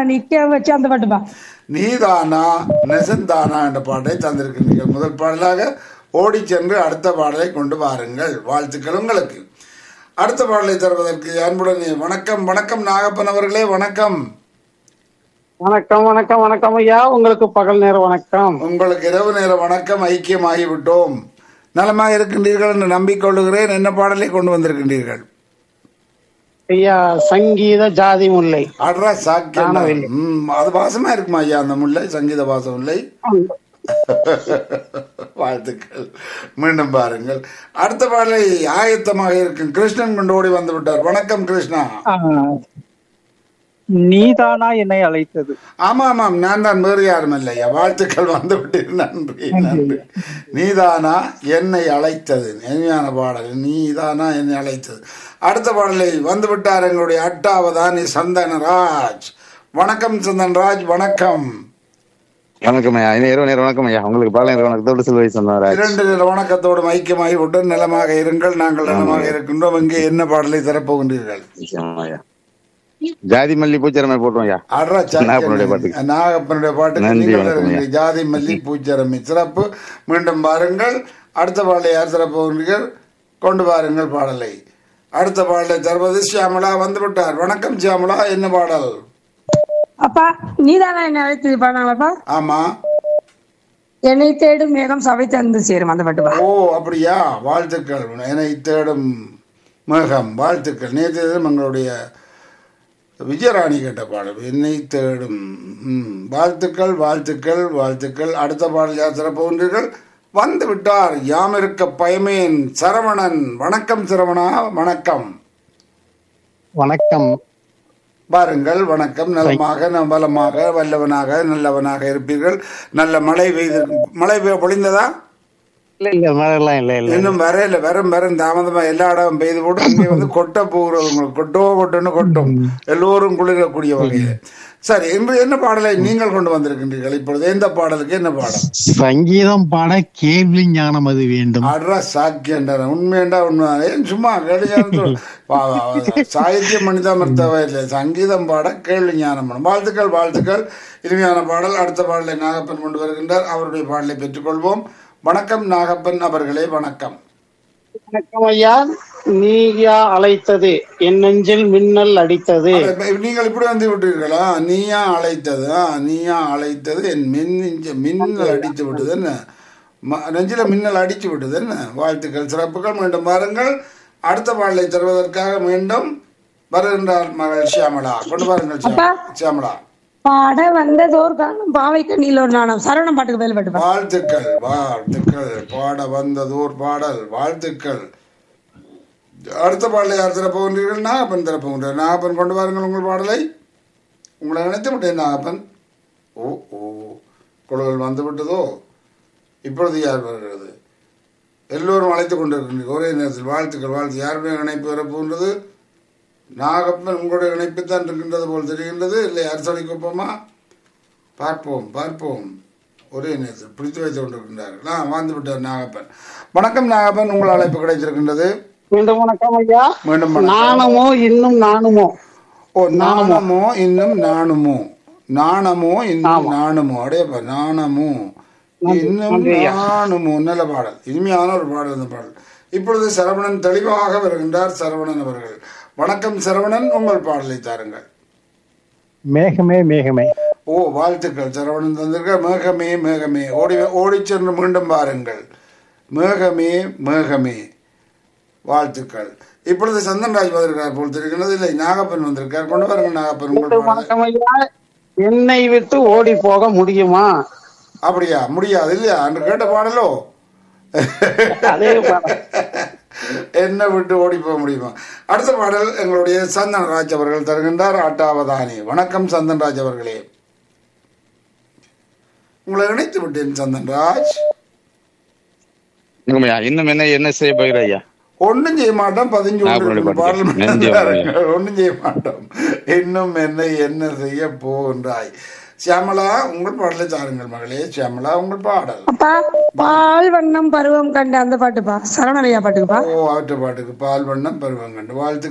நிக்க வச்சு அந்த பாட்டுப்பா நீதானா நெசந்தானா என்ற பாட்டை தந்திருக்கின்றீர்கள் முதல் பாடலாக ஓடி சென்று அடுத்த பாடலை கொண்டு வாருங்கள் வாழ்த்துக்கள் உங்களுக்கு அடுத்த பாடலை தருவதற்கு அன்புடன் வணக்கம் வணக்கம் நாகப்பன் அவர்களே வணக்கம் வணக்கம் வணக்கம் வணக்கம் ஐயா உங்களுக்கு பகல் நேர வணக்கம் உங்களுக்கு இரவு நேர வணக்கம் ஐக்கியமாகிவிட்டோம் நலமாக இருக்கின்றீர்கள் என்று நம்பிக்கொள்ளுகிறேன் என்ன பாடலை கொண்டு வந்திருக்கின்றீர்கள் ஐயா சங்கீத ஜாதி முல்லை அட்ரா சாக்கியம் காணவில்லை. ம், அது வாசமா இருக்குமா ஐயா அந்த முல்லை சங்கீத வாசம் முல்லை வாழ்த்துக்கள் மீண்டும் பாருங்கள் அடுத்த பாடலை ஆயத்தமாக இருக்கும் கிருஷ்ணன் கொண்டு ஓடி வந்து விட்டார் வணக்கம் கிருஷ்ணா நீதானா என்னை அழைத்தது ஆமா ஆமாம் நான் தான் வேறு யாரும் இல்லையா வாழ்த்துக்கள் வந்து விட்டீர் நன்றி நன்றி நீதானா என்னை அழைத்தது இனிமையான பாடல் நீதானா என்னை அழைத்தது அடுத்த பாடலை வந்து விட்டார் எங்களுடைய அட்டாவதானி சந்தனராஜ் வணக்கம் சந்தன்ராஜ் வணக்கம் வணக்கம் ஐயா இந்த இரவு நேரம் வணக்கம் ஐயா உங்களுக்கு பால நேரம் வணக்கத்தோடு சிலுவை சொன்னார் இரண்டு நில வணக்கத்தோடு ஐக்கியமாகி உடன் நலமாக இருங்கள் நாங்கள் நலமாக இருக்கின்றோம் இங்கே என்ன பாடலை தரப்போகின்றீர்கள் ஐயா ஜாதி மல்லி பூச்சரமை போட்டோம் ஐயா அட்ரா நாகப்பனுடைய சாக்கியம். பாட்டுக்கு. நாகப்பனுடைய பாட்டுக்கு நன்றி, நீங்கள் வணக்கம் தருகின்ற ஜாதி மல்லி பூச்சரமி சிறப்பு மீண்டும் பாருங்கள் அடுத்த பாடலை யார் தரப்போகிறீர்கள் கொண்டு வாருங்கள் பாடலை அடுத்த பாடலை தருவது சியாமலா வந்து விட்டார் வணக்கம் சியாமலா என்ன பாடல் அப்பா நீதானா என்ன அழைத்தது பாடாங்களப்பா ஆமா என்னை தேடும் மேகம் சபை தந்து சேரும் அந்த பாட்டுப்பா ஓ அப்படியா வாழ்த்துக்கள் என்னை தேடும் மேகம் வாழ்த்துக்கள் நேற்று தினம் எங்களுடைய விஜயராணி கேட்ட பாடல் என்னை தேடும் ம், வாழ்த்துக்கள் வாழ்த்துக்கள் வாழ்த்துக்கள் அடுத்த பாடல் யார் சிறப்புகின்றீர்கள் வந்து விட்டார் யாம் இருக்க பயமேன் சரவணன் வணக்கம் சரவணா வணக்கம் வணக்கம் பாருங்கள் வணக்கம் நலமாக ந- பலமாக வல்லவனாக நல்லவனாக இருப்பீர்கள் நல்ல மழை பெய்து மழை பெய்ய பொழிந்ததா இல்ல இல்ல மழை எல்லாம் இல்ல இல்ல இன்னும் வரையில வரும் வரும் தாமதமா எல்லா இடம் பெய்து போட்டு இங்கே வந்து கொட்ட போகிறது உங்களுக்கு கொட்டோ கொட்டுன்னு கொட்டும் எல்லோரும் குளிரக்கூடிய வகையில் சரி இன்று என்ன பாடலை நீங்கள் கொண்டு வந்திருக்கின்றீர்கள் இப்பொழுது எந்த பாடலுக்கு என்ன பாடல் சங்கீதம் பாட கேள்வி ஞானம் அது வேண்டும் அட்ரா சாக்கியன்ற உண்மையண்டா உண்மை ஏன் சும்மா கேள்வி சாகித்யம் மனிதாமர்த்தவ இல்லை சங்கீதம் பாட கேள்வி ஞானம் பண்ணும் வாழ்த்துக்கள் வாழ்த்துக்கள் இனிமையான பாடல் அடுத்த பாடலை நாகப்பன் கொண்டு வருகின்றார் அவருடைய பாடலை பெற்றுக்கொள்வோம் வணக்கம் நாகப்பன் அவர்களே வணக்கம் வணக்கம் ஐயா நீயா அழைத்தது என் நெஞ்சில் மின்னல் அடித்தது இப்ப நீங்கள் இப்படி வந்து விட்டீர்களா நீயா அழைத்தது ஆ, நீயா அழைத்தது என் மின் மின்னல் அடித்து விட்டது என்ன ம- நெஞ்சில மின்னல் அடித்து விட்டது என்ன வாழ்த்துக்கள் சிறப்புகள் மீண்டும் பாருங்கள் அடுத்த பாடலை தருவதற்காக மீண்டும் வருகின்றார் மகள் சியாமலா கொண்டு பாருங்கள் சியாமலா. சியாமலா பாட வந்ததோர் காலம் பாவை கண்ணில் ஒரு நாணம் சரவணம் பாட்டுக்கு மேல் பாட்டுப்பா வாழ்த்துக்கள் வாழ்த்துக்கள் பாட வந்ததோர் பாடல் வாழ்த்துக்கள் அடுத்த பாடலை யார் திறப்போகின்றீர்கள் நாகப்பன் திறப்போகின்றார் நாகப்பன் கொண்டு வாருங்கள் உங்கள் பாடலை உங்களை நினைத்து விட்டேன் நாகப்பன் ஓ ஓ குழுவில் வந்து விட்டதோ இப்பொழுது யார் வருகிறது எல்லோரும் அழைத்துக் கொண்டிருக்கின்றீர்கள் ஒரே நேரத்தில் வாழ்த்துக்கள் வாழ்த்து யாருடைய இணைப்பு வரப்போகின்றது நாகப்பன் உங்களுடைய இணைப்பு தான் இருக்கின்றது போல் தெரிகின்றது இல்லை அரசடி குப்பமா பார்ப்போம் பார்ப்போம் ஒரே நேரத்தில் பிடித்து வைத்துக் கொண்டிருக்கின்றார்கள் ஆ வாழ்ந்து விட்டார் நாகப்பன் வணக்கம் நாகப்பன் உங்கள் அழைப்பு கிடைத்திருக்கின்றது மீண்டும் வணக்கம் ஐயா மீண்டும் வணக்கம். நாணமோ இன்னும் நாணுமோ ஓ நாணமோ இன்னும் நாணுமோ நாணமோ இன்னும் நாணுமோ அடையப்பா நாணமோ இன்னும் நாணுமோ நல்ல பாடல் இனிமையான ஒரு பாடல் இந்த பாடல் இப்பொழுது சரவணன் தெளிவாக வருகின்றார் சரவணன் அவர்கள் வணக்கம் சரவணன் உங்கள் பாடலை தாருங்கள் மேகமே மேகமே ஓ வாழ்த்துக்கள் சரவணன் தந்திருக்க மேகமே மேகமே ஓடி ஓடி சென்று மீண்டும் பாருங்கள் மேகமே மேகமே வாழ்த்துக்கள் இப்பொழுது சந்தன்ராஜ் வந்திருக்கார் போல் தெரிகிறது இல்லை நாகப்பன் வந்திருக்கார் கொண்டு வாருங்கள் நாகப்பன் உங்கள் மீண்டும் பாடலை. வணக்கம் ஐயா என்னை விட்டு ஓடி போக முடியுமா அப்படியா முடியாது இல்லையா அன்று கேட்ட பாடலோ அதே பாடல். என்ன விட்டு ஓடி போக முடியுமா அடுத்த பாடல் எங்களுடைய சந்தன்ராஜ் அவர்கள் தருகின்றார் ஆட்டாவதானி வணக்கம் சந்தன்ராஜ் அவர்களே உங்களை இணைத்து விட்டேன் சந்தன்ராஜ் வணக்கம் ஐயா இன்னும் என்ன என்ன செய்ய போகிற ஐயா ஒண்ணும் செய்ய மாட்டோம் பதிஞ்சு நான் கொண்டிருக்கும் அப்படி பாடல் நன்றி, மட்டும்தான் ஒண்ணும் செய்ய மாட்டோம் இன்னும் என்ன என்ன செய்ய போகின்றாய் சியாமலா உங்கள் பாடலை தாருங்கள் மகளே சியாமலா உங்கள் பாடல் அப்பா பால் வண்ணம் பருவம் கண்ட அந்த பாட்டுப்பா சரவணனையா பாட்டுக்குப்பா ஓ ஆற்று பாட்டுக்கு பால் வண்ணம் பருவம் கண்டு வாழ்த்து